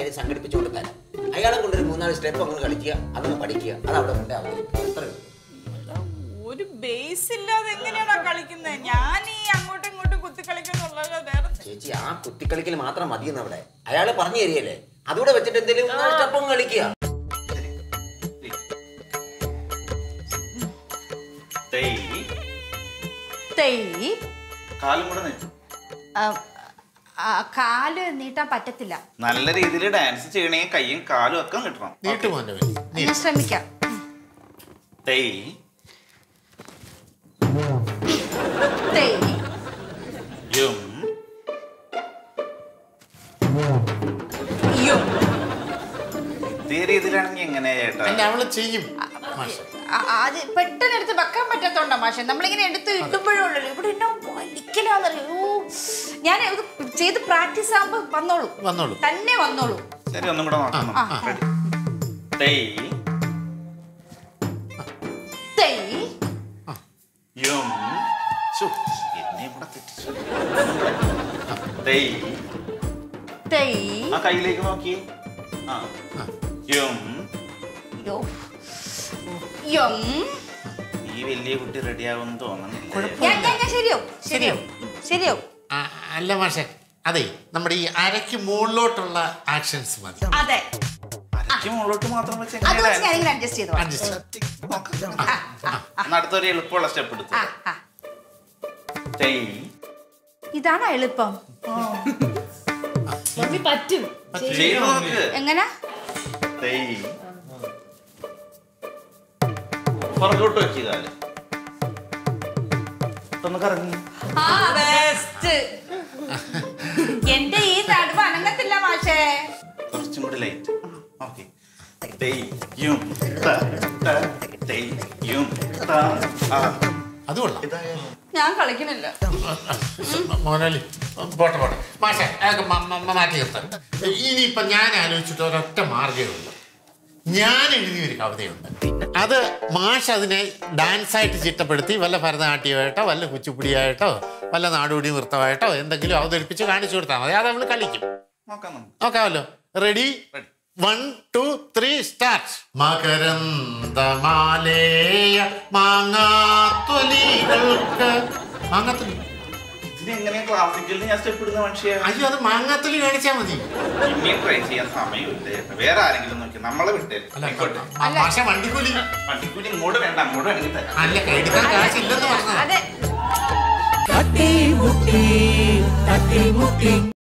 കാര്യം സംഘടിപ്പിച്ചുകൊണ്ട് തരാം അയാളെ കൊണ്ടൊരു മൂന്നാല് സ്റ്റെപ്പ് അങ്ങ് കളിക്കുക അതങ്ങ് പഠിക്കുക അത് അവിടെ കൊണ്ട് അവതരിപ്പിക്കുക അത്രേ ഉള്ളൂ. ഒരു ബേസ് ഇല്ലാതെ എങ്ങനെയാണോ കളിക്കുന്നത് ഞാൻ ഈ അങ്ങോട്ടും ഇങ്ങോട്ടും കുത്തി കളിക്കുന്നുള്ളത് വേറെ ചേച്ചി ആ കുത്തിക്കളിക്കൽ മാത്രം മതിയെന്ന് അവിടെ അയാള് പറഞ്ഞു തരികയല്ലേ അതുകൂടെ വെച്ചിട്ട് എന്തെങ്കിലും മൂന്നാല് സ്റ്റെപ്പ് അങ്ങ് കളിക്കുക തേയ് തെയ് കാലും കൂടെ നീട്ടും ആ, ആ, കാല് നീട്ടാൻ പറ്റത്തില്ല നല്ല രീതിയിൽ ഡാൻസ് ചെയ്യണേ കയ്യും കാലും ഒക്കെ കിട്ടണം നീട്ടു മോനെ ഞാൻ ശ്രമിക്കാം തേയ് തെയ് യും യോ ഇതേ രീതിയിലാണെങ്കിൽ എങ്ങനെയാ ചേട്ടാ അല്ല അവള് ചെയ്യും മാഷെ ആ- അത് പെട്ടെന്ന് എടുത്ത് വെക്കാൻ പറ്റാത്തോണ്ടാ മാഷെ നമ്മളിങ്ങനെ എടുത്ത് ഇടുമ്പോഴേ ഉള്ളല്ലോ ഇവിടെ എന്നാ വലിക്കലാന്നറിയോ ഞാൻ ഇത് ചെയ്ത് പ്രാക്ടീസ് ആകുമ്പോ വന്നോളൂ വന്നോളൂ തന്നെ വന്നോളൂ ശരി ഒന്നും കൂടെ നോക്കണം ആ, ആ. Ready. തേയ് തെയ് യും ശ്ശോ, എന്നെ ഇവിടെ തെറ്റിച്ചു തേയ് തെയ് ആ കയ്യിലേക്ക് നോക്കി ആ യും യോ യം ഈ വലിയ കുട്ടി റെഡിയാവുമെന്ന് തോന്നുന്നില്ല ഞാൻ ഞാൻ ഞാൻ ശരിയാവും ശരിയാവും ശരിയാവും ആ, അല്ല മാഷെ അതെ നമ്മുടെ ഈ അരയ്ക്ക് മുകളിലോട്ടുള്ള ആക്ഷൻസ് മതി അതെ അരയ്ക്ക് മുകളിലോട്ട് മാത്രം വെച്ച് അത് എങ്ങനെ വെച്ച് ഞാനിങ്ങനെ അഡ്ജസ്റ്റ് ചെയ്തു അഡ്ജസ്റ്റ് എന്നാ അടുത്തൊരു എളുപ്പമുള്ള സ്റ്റെപ്പ് എടുത്തു ആ ആ തേയ് ഇതാണോ എളുപ്പം പറ്റും ചെയ്ത് നോക്ക് എങ്ങനെ തേയ് പുറകോട്ട് വെച്ച് കാല് ഒന്ന് കറങ്ങി ആ ബെസ്റ്റ് എന്റെ ഈ നടുവ് അനങ്ങത്തില്ല മാഷേ കുറച്ചും കൂടി ലൈറ്റ് ഓക്കെ തെയ്യും ത, ത, തെയ്യും ത, ആ. അത് കൊള്ളാം ഇതായാലോ? ഞാൻ കളിക്കണില്ല മോനാലി പോട്ടെ പോട്ടെ മാഷെ അതൊക്കെ മ- മ- മ- മാറ്റി നിർത്താം ഇനിയിപ്പം ഞാൻ ആലോചിച്ചിട്ട് ഒരൊറ്റ മാർഗ്ഗമേ ഉള്ളൂ ഞാൻ എഴുതിയ ഒരു കവിതയുണ്ട് അത് മാഷ് അതിനെ ഡാൻസായിട്ട് ചിട്ടപ്പെടുത്തി വല്ല ഭരതനാട്യമായിട്ടോ വല്ല കുച്ചിപ്പുടിയായിട്ടോ വല്ല നാടോടി നൃത്തമായിട്ടോ എന്തെങ്കിലും അവതരിപ്പിച്ച് കാണിച്ചു കൊടുത്താൽ മതി അത് അവൾ കളിക്കും നോക്കാം നമുക്ക് നോക്കാമല്ലോ ready Ready. One two three start മകരന്ദമാലേയ മാങ്ങാത്തൊലികൾക്ക് മാങ്ങാത്തൊലി ഇതിന് എങ്ങനെയാ ക്ലാസിക്കലിന് ഞാൻ സ്റ്റെപ്പ് ഇടുന്ന മനുഷ്യ അയ്യോ അത് മാങ്ങാത്തൊലി കാണിച്ചാൽ മതി ഇനിയും ട്രൈ ചെയ്യാൻ സമയമില്ല ചേട്ടാ. വേറെ ആരെങ്കിലും നോക്കി നമ്മളെ വിട്ടേ അല്ല ആയിക്കോട്ടെ മ- മാഷ വണ്ടിക്കൂലി വണ്ടിക്കൂലി ഇങ്ങോട്ട് വേണ്ട അങ്ങോട്ട് വേണമെങ്കിൽ തരാം അല്ല എടുക്കാൻ കാശില്ലെന്ന് പറഞ്ഞത് അതെ തട്ടിമുട്ടി തട്ടിമുട്ടി